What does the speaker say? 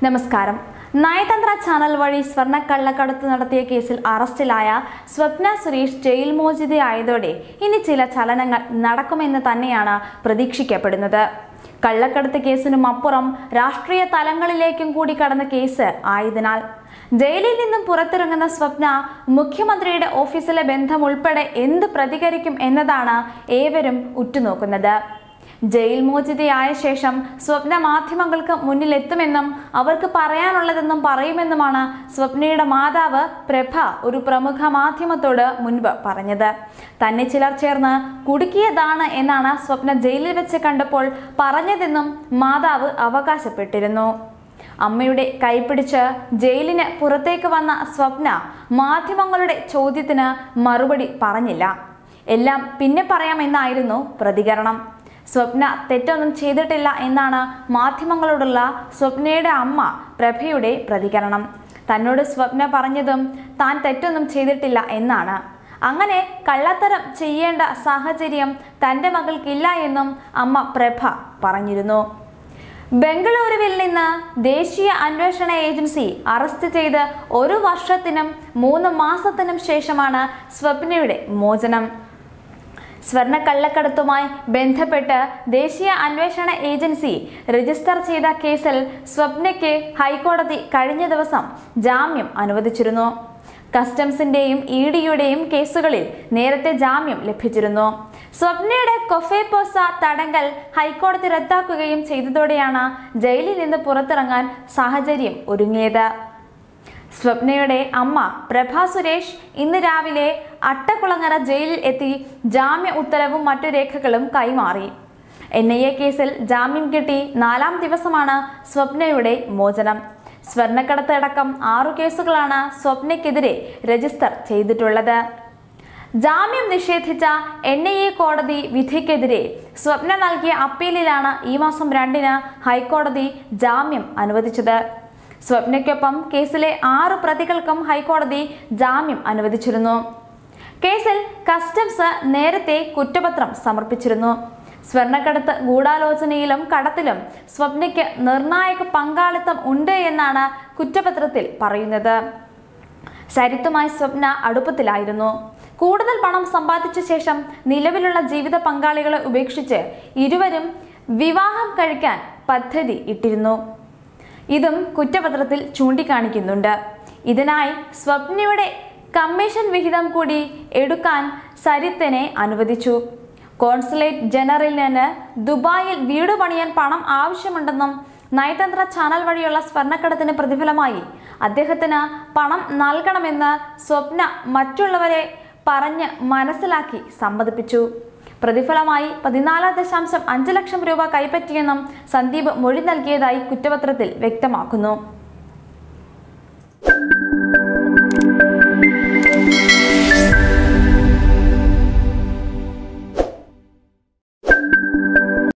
നമസ്കാരം നയതന്ത്ര ചാനൽ വഴി സ്വർണ്ണ കള്ളക്കടത്ത് നടത്തിയ കേസിൽ അറസ്റ്റിലായ സ്വപ്ന സുരേഷ് ജയിൽ മോചിതയായതോടെ ഇനി ചില ചലനങ്ങൾ നടക്കുമെന്ന് തന്നെയാണ് പ്രതീക്ഷിക്കപ്പെടുന്നത് കള്ളക്കടത്ത് കേസിനും അപ്പുറം രാഷ്ട്രീയ തലങ്ങളിലേക്കും കൂടി കടന്ന കേസ് ആയതിനാൽ ജയിലിൽ നിന്നും പുറത്തിറങ്ങുന്ന സ്വപ്ന മുഖ്യമന്ത്രിയുടെ ഓഫീസിലെ ബന്ധം ഉൾപ്പെടെ എന്ത് പ്രതികരിക്കും എന്നതാണ് ഏവരും ഉറ്റുനോക്കുന്നത് ജയിൽ മോചിതയായ ശേഷം സ്വപ്ന മാധ്യമങ്ങൾക്ക് മുന്നിലെത്തുമെന്നും അവർക്ക് പറയാനുള്ളതെന്നും പറയുമെന്നുമാണ് സ്വപ്നയുടെ മാതാവ് പ്രഭ ഒരു പ്രമുഖ മാധ്യമത്തോട് മുൻപ് പറഞ്ഞത് തന്നെ ചിലർ ചേർന്ന് കുടുക്കിയതാണ് എന്നാണ് സ്വപ്ന ജയിലിൽ വെച്ച് കണ്ടപ്പോൾ പറഞ്ഞതെന്നും മാതാവ് അവകാശപ്പെട്ടിരുന്നു അമ്മയുടെ കൈപിടിച്ച് ജയിലിന് പുറത്തേക്ക് വന്ന സ്വപ്ന മാധ്യമങ്ങളുടെ ചോദ്യത്തിന് മറുപടി പറഞ്ഞില്ല എല്ലാം പിന്നെ പറയാമെന്നായിരുന്നു പ്രതികരണം സ്വപ്ന തെറ്റൊന്നും ചെയ്തിട്ടില്ല എന്നാണ് മാധ്യമങ്ങളോടുള്ള സ്വപ്നയുടെ അമ്മ പ്രഭയുടെ പ്രതികരണം തന്നോട് സ്വപ്ന പറഞ്ഞതും താൻ തെറ്റൊന്നും ചെയ്തിട്ടില്ല എന്നാണ് അങ്ങനെ കള്ളത്തരം ചെയ്യേണ്ട സാഹചര്യം തൻ്റെ മകൾക്കില്ല എന്നും അമ്മ പ്രഭ പറഞ്ഞിരുന്നു ബംഗളൂരുവിൽ നിന്ന് ദേശീയ അന്വേഷണ ഏജൻസി അറസ്റ്റ് ചെയ്ത് ഒരു വർഷത്തിനും മൂന്ന് മാസത്തിനും ശേഷമാണ് സ്വപ്നയുടെ മോചനം സ്വർണ്ണ കള്ളക്കടത്തുമായി ബന്ധപ്പെട്ട് ദേശീയ അന്വേഷണ ഏജൻസി രജിസ്റ്റർ ചെയ്ത കേസിൽ സ്വപ്നയ്ക്ക് ഹൈക്കോടതി കഴിഞ്ഞ ദിവസം ജാമ്യം അനുവദിച്ചിരുന്നു കസ്റ്റംസിന്റെയും ഇ ഡിയുടെയും കേസുകളിൽ നേരത്തെ ജാമ്യം ലഭിച്ചിരുന്നു സ്വപ്നയുടെ കൊഫേപ്പോസ തടങ്കൽ ഹൈക്കോടതി റദ്ദാക്കുകയും ചെയ്തതോടെയാണ് ജയിലിൽ നിന്ന് പുറത്തിറങ്ങാൻ സാഹചര്യം ഒരുങ്ങിയത് സ്വപ്നയുടെ അമ്മ പ്രഭ സുരേഷ് ഇന്ന് രാവിലെ അട്ടക്കുളങ്ങര ജയിലിൽ എത്തി ജാമ്യ ഉത്തരവും മറ്റു രേഖകളും കൈമാറി എൻ ഐ എ കേസിൽ ജാമ്യം കിട്ടി നാലാം ദിവസമാണ് സ്വപ്നയുടെ മോചനം സ്വർണ്ണക്കടത്ത് അടക്കം ആറു കേസുകളാണ് സ്വപ്നയ്ക്കെതിരെ രജിസ്റ്റർ ചെയ്തിട്ടുള്ളത് ജാമ്യം നിഷേധിച്ച എൻ ഐ എ കോടതി വിധിക്കെതിരെ സ്വപ്ന നൽകിയ അപ്പീലിലാണ് ഈ മാസം രണ്ടിന് ഹൈക്കോടതി ജാമ്യം അനുവദിച്ചത് സ്വപ്നയ്ക്കൊപ്പം കേസിലെ ആറ് പ്രതികൾക്കും ഹൈക്കോടതി ജാമ്യം അനുവദിച്ചിരുന്നു കേസിൽ കസ്റ്റംസ് നേരത്തെ കുറ്റപത്രം സമർപ്പിച്ചിരുന്നു സ്വർണ്ണക്കടത്ത് ഗൂഢാലോചനയിലും കടത്തിലും സ്വപ്നയ്ക്ക് നിർണായക പങ്കാളിത്തം ഉണ്ട് എന്നാണ് കുറ്റപത്രത്തിൽ പറയുന്നത് സരിത്തുമായി സ്വപ്ന അടുപ്പത്തിലായിരുന്നു കൂടുതൽ പണം സമ്പാദിച്ച ശേഷം നിലവിലുള്ള ജീവിത പങ്കാളികളെ ഉപേക്ഷിച്ച് ഇരുവരും വിവാഹം കഴിക്കാൻ പദ്ധതി ഇട്ടിരുന്നു ഇതും കുറ്റപത്രത്തിൽ ചൂണ്ടിക്കാണിക്കുന്നുണ്ട് ഇതിനായി സ്വപ്നയുടെ കമ്മീഷൻ വിഹിതം കൂടി എടുക്കാൻ സരിത്തിനെ അനുവദിച്ചു കോൺസുലേറ്റ് ജനറലിൽ നിന്ന് ദുബായിൽ വീട് പണിയാൻ പണം ആവശ്യമുണ്ടെന്നും നയതന്ത്ര ചാനൽ വഴിയുള്ള സ്വർണ്ണക്കടത്തിന് പ്രതിഫലമായി അദ്ദേഹത്തിന് പണം നൽകണമെന്ന് സ്വപ്ന മറ്റുള്ളവരെ പറഞ്ഞ് മനസ്സിലാക്കി സമ്മതിപ്പിച്ചു പ്രതിഫലമായി പതിനാല് ദശാംശം അഞ്ച് ലക്ഷം രൂപ കൈപ്പറ്റിയെന്നും സന്ദീപ് മൊഴി നൽകിയതായി കുറ്റപത്രത്തിൽ വ്യക്തമാക്കുന്നു